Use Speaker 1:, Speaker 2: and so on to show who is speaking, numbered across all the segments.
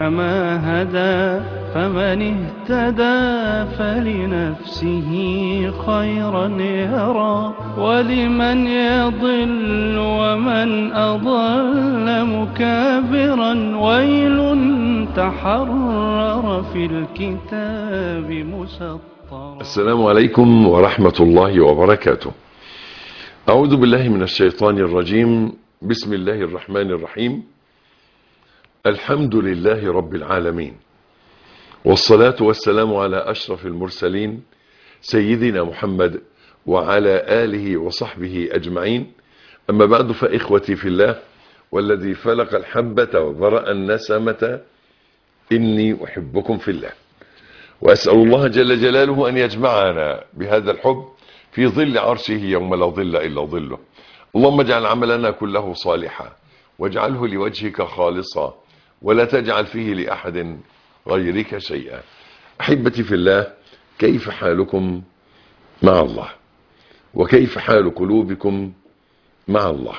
Speaker 1: ما هدى فمن اهتدى فلنفسه خيرا يرى ولمن يضل ومن أضل مكابرا ويل تحرر في الكتاب مسطرا
Speaker 2: السلام عليكم ورحمة الله وبركاته أعوذ بالله من الشيطان الرجيم بسم الله الرحمن الرحيم الحمد لله رب العالمين والصلاة والسلام على أشرف المرسلين سيدنا محمد وعلى آله وصحبه أجمعين أما بعد فإخوتي في الله والذي فلق الحبة وبرأ النسمة إني أحبكم في الله وأسأل الله جل جلاله أن يجمعنا بهذا الحب في ظل عرشه يوم لا ظل إلا ظله اللهم اجعل عملنا كله صالحا واجعله لوجهك خالصا ولا تجعل فيه لأحد غيرك شيئا أحبتي في الله كيف حالكم مع الله وكيف حال قلوبكم مع الله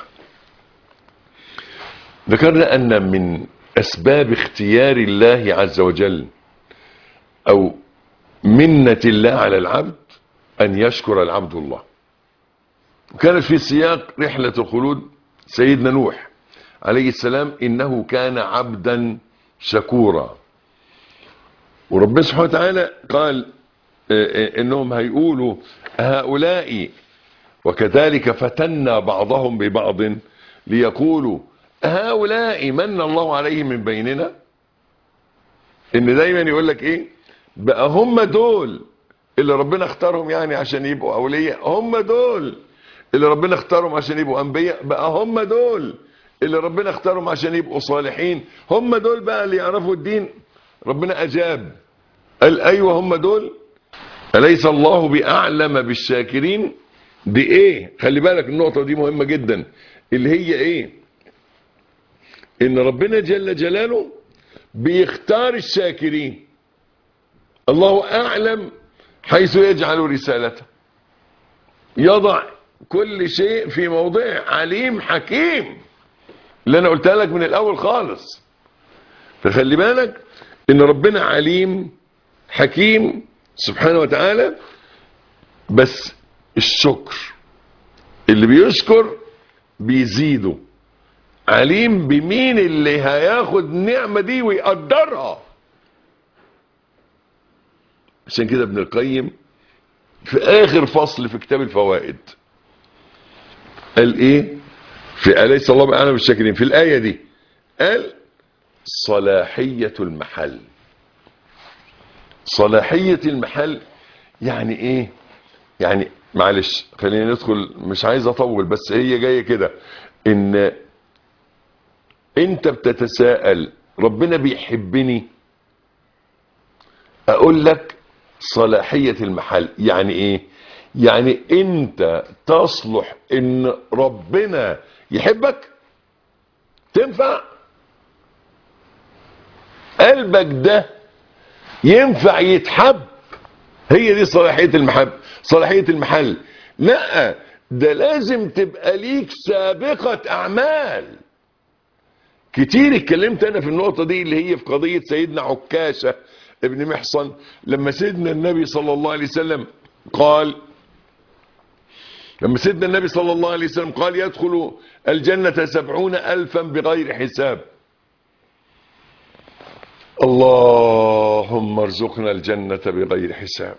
Speaker 2: ذكرنا أن من أسباب اختيار الله عز وجل أو منة الله على العبد أن يشكر العبد الله وكانت في سياق رحلة الخلود سيدنا نوح عليه السلام إنه كان عبدا شكورا وربنا سبحانه وتعالى قال إنهم هيقولوا هؤلاء وكذلك فتنا بعضهم ببعض ليقولوا هؤلاء من الله عليهم من بيننا ان دايما يقول لك ايه بقى هم دول اللي ربنا اختارهم يعني عشان يبقوا اولياء هم دول اللي ربنا اختارهم عشان يبقوا انبياء بقى هم دول اللي ربنا اختارهم عشان يبقوا صالحين هم دول بقى اللي يعرفوا الدين ربنا اجاب قال ايوه هم دول اليس الله باعلم بالشاكرين دي ايه خلي بالك النقطه دي مهمه جدا اللي هي ايه ان ربنا جل جلاله بيختار الشاكرين الله اعلم حيث يجعل رسالته يضع كل شيء في موضعه عليم حكيم اللي انا قلتها لك من الاول خالص فخلي بالك ان ربنا عليم حكيم سبحانه وتعالى بس الشكر اللي بيشكر بيزيده عليم بمين اللي هياخد النعمة دي ويقدرها عشان كده ابن القيم في اخر فصل في كتاب الفوائد قال ايه في أليس الله بأعلم بالشاكرين في الآية دي قال صلاحية المحل صلاحية المحل يعني ايه يعني معلش خلينا ندخل مش عايز اطول بس هي جاية كده ان انت بتتساءل ربنا بيحبني اقول لك صلاحية المحل يعني ايه يعني انت تصلح ان ربنا يحبك تنفع قلبك ده ينفع يتحب هي دي صلاحية المحب صلاحية المحل لا ده لازم تبقى ليك سابقة اعمال كتير اتكلمت انا في النقطة دي اللي هي في قضية سيدنا عكاشة ابن محصن لما سيدنا النبي صلى الله عليه وسلم قال لما سيدنا النبي صلى الله عليه وسلم قال يدخل الجنة سبعون ألفا بغير حساب اللهم ارزقنا الجنة بغير حساب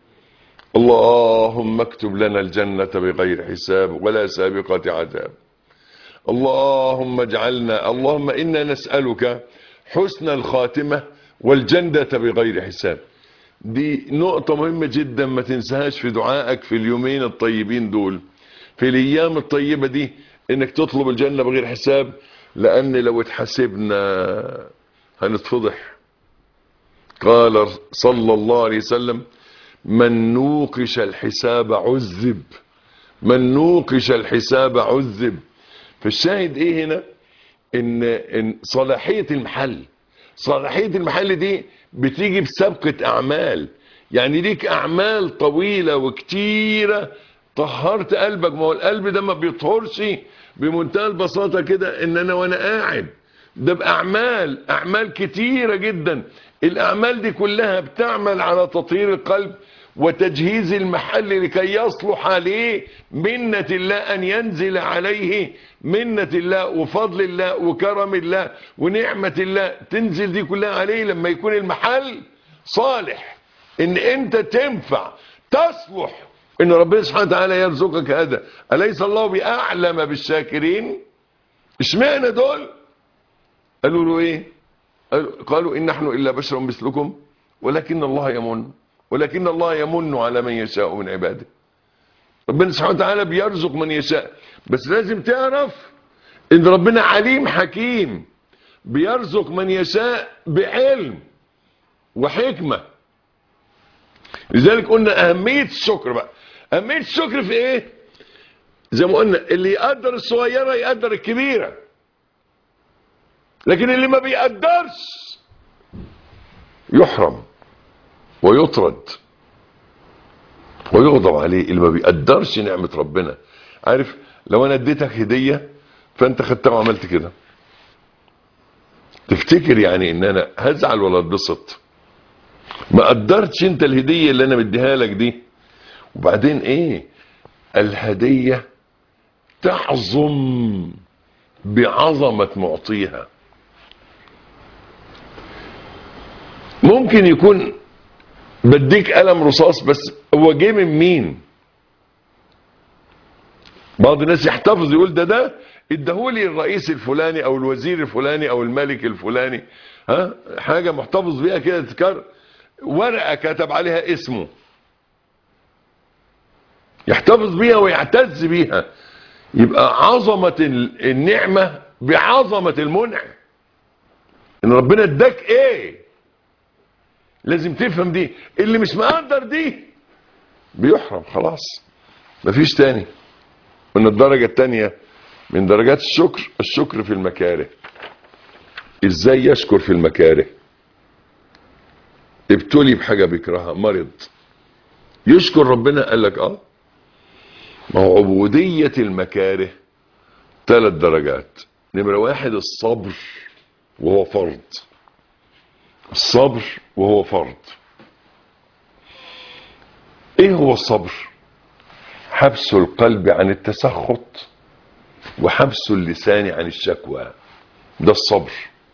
Speaker 2: اللهم اكتب لنا الجنة بغير حساب ولا سابقة عذاب اللهم اجعلنا اللهم إنا نسألك حسن الخاتمة والجنة بغير حساب دي نقطة مهمة جدا ما تنساهاش في دعائك في اليومين الطيبين دول في الأيام الطيبة دي إنك تطلب الجنة بغير حساب لأن لو اتحسبنا هنتفضح قال صلى الله عليه وسلم من نوقش الحساب عذب من نوقش الحساب عذب فالشاهد ايه هنا ان, إن صلاحية المحل صلاحية المحل دي بتيجي بسابقة اعمال يعني ليك اعمال طويلة وكتيرة طهرت قلبك ما هو القلب ده ما بيطهرش بمنتهى البساطة كده ان انا وانا قاعد ده بأعمال أعمال كتيرة جدا الأعمال دي كلها بتعمل على تطهير القلب وتجهيز المحل لكي يصلح عليه منة الله أن ينزل عليه منة الله وفضل الله وكرم الله ونعمة الله تنزل دي كلها عليه لما يكون المحل صالح ان انت تنفع تصلح ان ربنا سبحانه وتعالى يرزقك هذا أليس الله بأعلم بالشاكرين اشمعنى دول قالوا له ايه قالوا- قالوا ان نحن الا بشر مثلكم ولكن الله يمن ولكن الله يمن على من يشاء من عباده ربنا سبحانه وتعالى بيرزق من يشاء بس لازم تعرف ان ربنا عليم حكيم بيرزق من يشاء بعلم وحكمة لذلك قلنا اهمية الشكر بقى اهمية الشكر في ايه زي ما قلنا اللي يقدر الصغيرة يقدر الكبيرة لكن اللي ما بيقدرش يحرم ويطرد ويغضب عليه اللي ما بيقدرش نعمة ربنا عارف لو انا اديتك هدية فانت خدتها وعملت كده تفتكر يعني ان انا هزعل ولا اتبسط ما قدرتش انت الهدية اللي انا مديها لك دي وبعدين ايه الهدية تعظم بعظمة معطيها ممكن يكون بديك قلم رصاص بس هو جه من مين بعض الناس يحتفظ يقول ده ده اداهولي الرئيس الفلاني او الوزير الفلاني او الملك الفلاني ها حاجة محتفظ بيها كده تذكر ورقة كتب عليها اسمه يحتفظ بيها ويعتز بيها يبقى عظمة ال- النعمة بعظمة المنعم ان ربنا اداك ايه لازم تفهم دي اللي مش مقدر دي بيحرم خلاص مفيش تاني من الدرجة التانية من درجات الشكر الشكر في المكاره ازاي يشكر في المكاره ابتلي بحاجة بيكرهها مرض يشكر ربنا قال لك اه ما هو عبودية المكاره ثلاث درجات نمرة واحد الصبر وهو فرض الصبر وهو فرض ايه هو الصبر حبس القلب عن التسخط وحبس اللسان عن الشكوى ده الصبر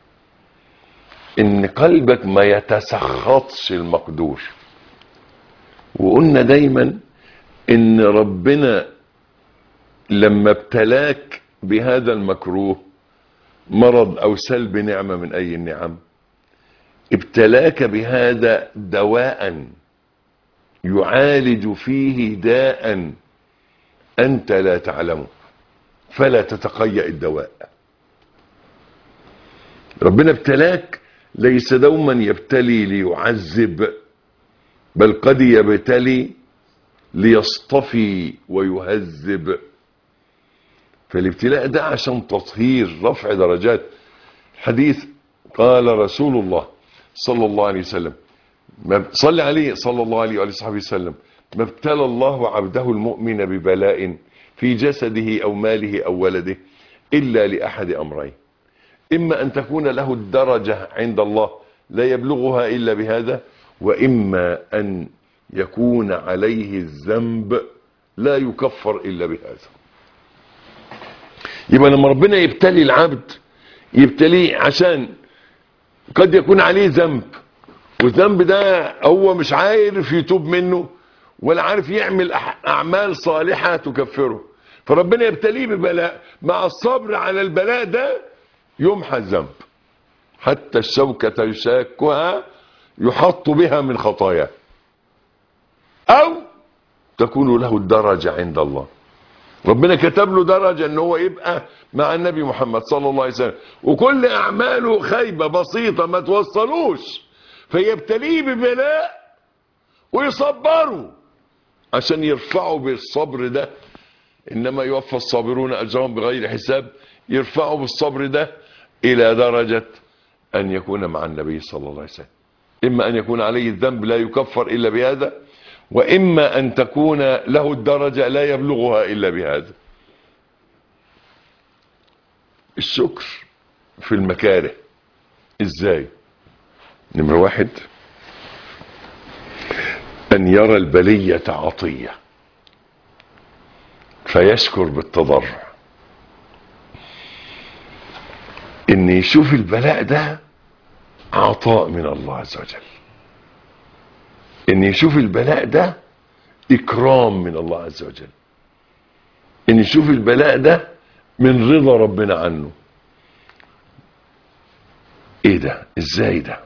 Speaker 2: ان قلبك ما يتسخطش المقدور وقلنا دايما ان ربنا لما ابتلاك بهذا المكروه مرض او سلب نعمة من اي النعم ابتلاك بهذا دواء يعالج فيه داء انت لا تعلمه فلا تتقيأ الدواء ربنا ابتلاك ليس دوما يبتلي ليعذب بل قد يبتلي ليصطفي ويهذب فالابتلاء ده عشان تطهير رفع درجات حديث قال رسول الله صلى الله عليه وسلم ما صلى عليه صلى الله عليه وآله وصحبه وسلم ما ابتلى الله عبده المؤمن ببلاء في جسده أو ماله أو ولده إلا لأحد أمرين إما أن تكون له الدرجة عند الله لا يبلغها إلا بهذا وإما أن يكون عليه الذنب لا يكفر إلا بهذا يبقى لما ربنا يبتلي العبد يبتليه عشان قد يكون عليه ذنب والذنب ده هو مش عارف يتوب منه ولا عارف يعمل أح- أعمال صالحة تكفره فربنا يبتليه ببلاء مع الصبر على البلاء ده يمحى الذنب حتى الشوكة يشاكها يحط بها من خطاياه أو تكون له الدرجة عند الله ربنا كتب له درجة ان هو يبقى مع النبي محمد صلى الله عليه وسلم وكل اعماله خايبة بسيطة ما توصلوش فيبتليه ببلاء ويصبروا عشان يرفعوا بالصبر ده انما يوفى الصابرون اجرهم بغير حساب يرفعوا بالصبر ده الى درجة ان يكون مع النبي صلى الله عليه وسلم اما ان يكون عليه الذنب لا يكفر الا بهذا واما ان تكون له الدرجة لا يبلغها الا بهذا الشكر في المكاره ازاي نمرة واحد ان يرى البلية عطية فيشكر بالتضرع ان يشوف البلاء ده عطاء من الله عز وجل ان يشوف البلاء ده اكرام من الله عز وجل ان يشوف البلاء ده من رضا ربنا عنه ايه ده ازاي ده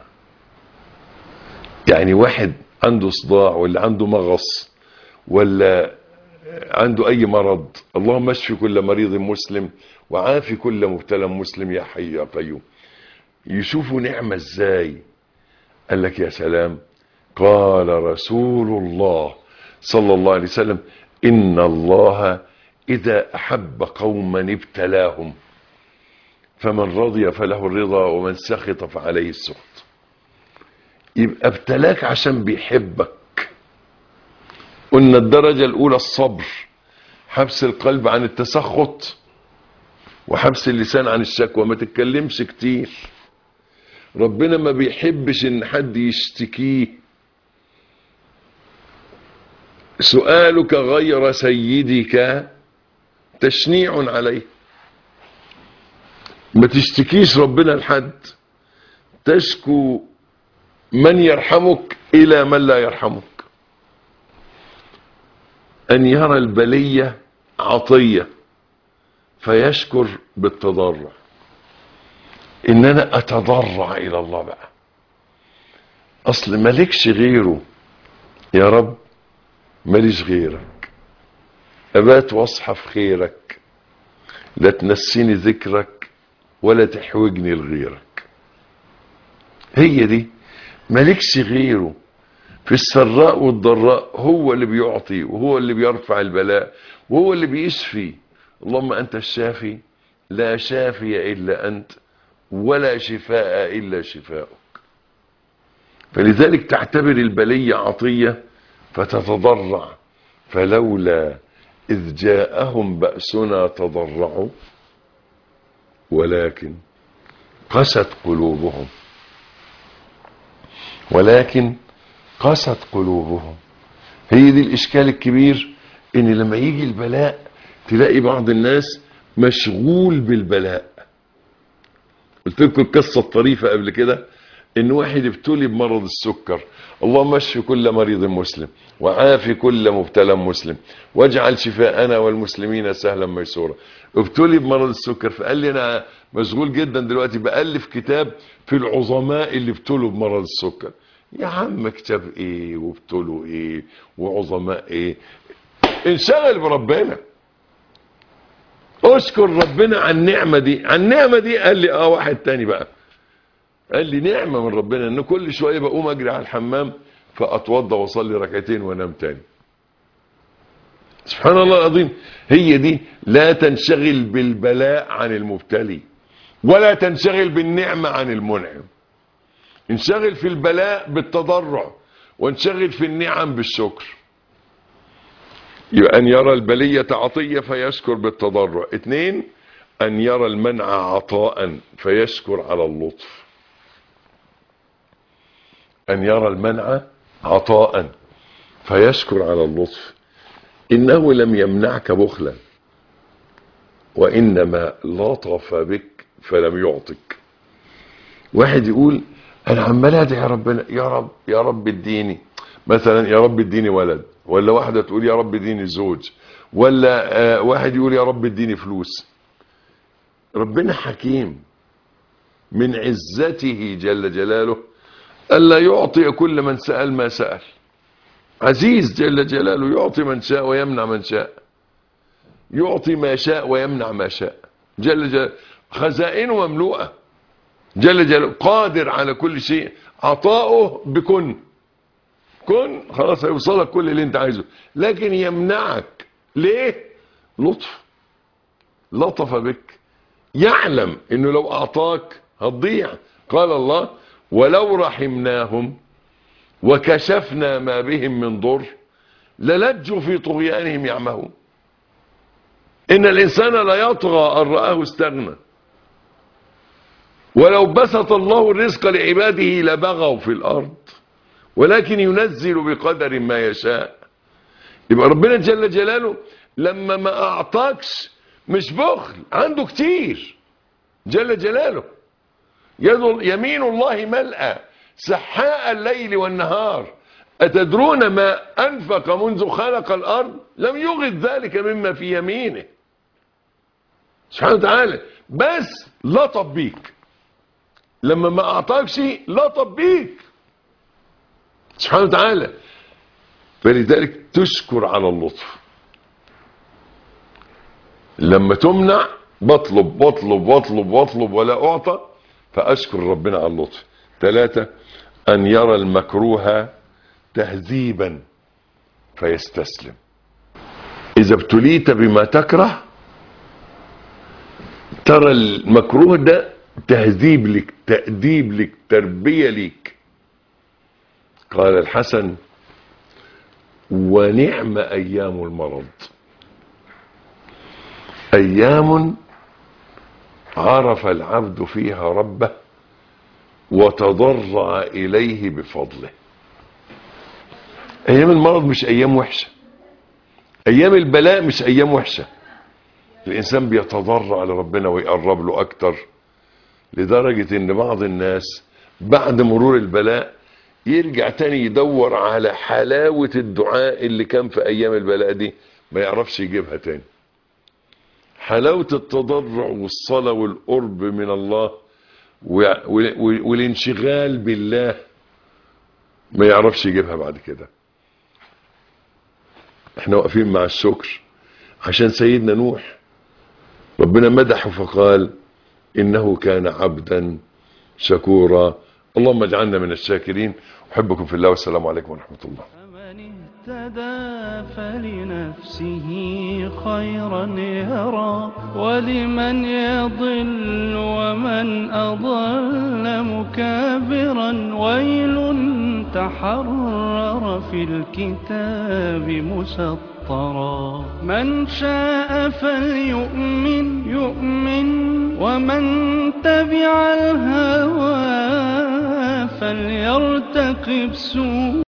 Speaker 2: يعني واحد عنده صداع ولا عنده مغص ولا عنده اي مرض اللهم اشفي كل مريض مسلم وعافي كل مبتلى مسلم يا حي يا قيوم يشوفوا نعمة ازاي قال لك يا سلام قال رسول الله صلى الله عليه وسلم ان الله اذا احب قوما ابتلاهم فمن رضي فله الرضا ومن سخط فعليه السخط يبقى ابتلاك عشان بيحبك قلنا الدرجة الاولى الصبر حبس القلب عن التسخط وحبس اللسان عن الشكوى ما تتكلمش كتير ربنا ما بيحبش ان حد يشتكيه سؤالك غير سيدك تشنيع عليه ما تشتكيش ربنا لحد تشكو من يرحمك الى من لا يرحمك ان يرى البلية عطية فيشكر بالتضرع ان انا اتضرع الى الله بقى اصل مالكش غيره يا رب ماليش غيرك ابات واصحى في خيرك لا تنسيني ذكرك ولا تحوجني لغيرك هي دي مالكش غيره في السراء والضراء هو اللي بيعطي وهو اللي بيرفع البلاء وهو اللي بيشفي اللهم انت الشافي لا شافي الا انت ولا شفاء الا شفاؤك فلذلك تعتبر البلية عطية فتتضرع فلولا إذ جاءهم بأسنا تضرعوا ولكن قست قلوبهم ولكن قست قلوبهم هي دي الإشكال الكبير إن لما يجي البلاء تلاقي بعض الناس مشغول بالبلاء قلت لكم القصة الطريفة قبل كده ان واحد ابتلي بمرض السكر اللهم اشف كل مريض مسلم وعافي كل مبتلى مسلم واجعل شفاءنا والمسلمين سهلا ميسورا ابتلي بمرض السكر فقال لي انا مشغول جدا دلوقتي بألف كتاب في العظماء اللي ابتلوا بمرض السكر يا عم كتاب ايه وابتلوا ايه وعظماء ايه انشغل بربنا اشكر ربنا على النعمة دي على النعمة دي قال لي اه واحد تاني بقى قال لي نعمة من ربنا ان كل شوية بقوم اجري على الحمام فاتوضى واصلي ركعتين وانام تاني سبحان الله العظيم هي دي لا تنشغل بالبلاء عن المبتلي ولا تنشغل بالنعمة عن المنعم انشغل في البلاء بالتضرع وانشغل في النعم بالشكر يبقى أن يرى البلية عطية فيشكر بالتضرع اثنين أن يرى المنع عطاء فيشكر على اللطف أن يرى المنع عطاء فيشكر على اللطف إنه لم يمنعك بخلا وإنما لطف بك فلم يعطك واحد يقول أنا عمال أدعي ربنا يا رب يا رب اديني مثلا يا رب اديني ولد ولا واحدة تقول يا رب اديني زوج ولا آه واحد يقول يا رب اديني فلوس ربنا حكيم من عزته جل جلاله ألا يعطي كل من سأل ما سأل عزيز جل جلاله يعطي من شاء ويمنع من شاء يعطي ما شاء ويمنع ما شاء جل جلاله خزائنه مملوءة جل جلاله قادر على كل شيء عطاؤه بكن كن خلاص هيوصلك كل اللي انت عايزه لكن يمنعك ليه لطف لطف بك يعلم انه لو اعطاك هتضيع قال الله ولو رحمناهم وكشفنا ما بهم من ضر للجوا في طغيانهم يعمهون ان الانسان لا يطغى ان رآه استغنى ولو بسط الله الرزق لعباده لبغوا في الأرض ولكن ينزل بقدر ما يشاء يبقى ربنا جل جلاله لما ما أعطاكش مش بخل عنده كتير جل جلاله يد يمين الله ملأى سحاء الليل والنهار أتدرون ما أنفق منذ خلق الأرض لم يغد ذلك مما في يمينه سبحانه وتعالى بس لطف بيك لما ما أعطاكش لطف بيك سبحانه وتعالى فلذلك تشكر على اللطف لما تمنع بطلب بطلب بطلب بطلب ولا أعطى فأشكر ربنا على اللطف ثلاثة أن يرى المكروه تهذيبا فيستسلم إذا ابتليت بما تكره ترى المكروه ده تهذيب لك تأديب لك تربية لك قال الحسن ونعم أيام المرض أيام عرف العبد فيها ربه وتضرع إليه بفضله أيام المرض مش أيام وحشة أيام البلاء مش أيام وحشة الإنسان بيتضرع لربنا ويقرب له أكتر لدرجة إن بعض الناس بعد مرور البلاء يرجع تاني يدور على حلاوة الدعاء اللي كان في أيام البلاء دي ما يعرفش يجيبها تاني حلاوة التضرع والصلاة والقرب من الله والانشغال بالله ما يعرفش يجيبها بعد كده احنا واقفين مع الشكر عشان سيدنا نوح ربنا مدحه فقال انه كان عبدا شكورا اللهم اجعلنا من الشاكرين احبكم في الله والسلام عليكم ورحمه الله
Speaker 1: فمن اهتدى فلنفسه خيرا يرى ولمن يضل ومن أضل مكابرا ويل تحرر في الكتاب مسطرا من شاء فليؤمن يؤمن ومن تبع الهوى فليرتقب سوء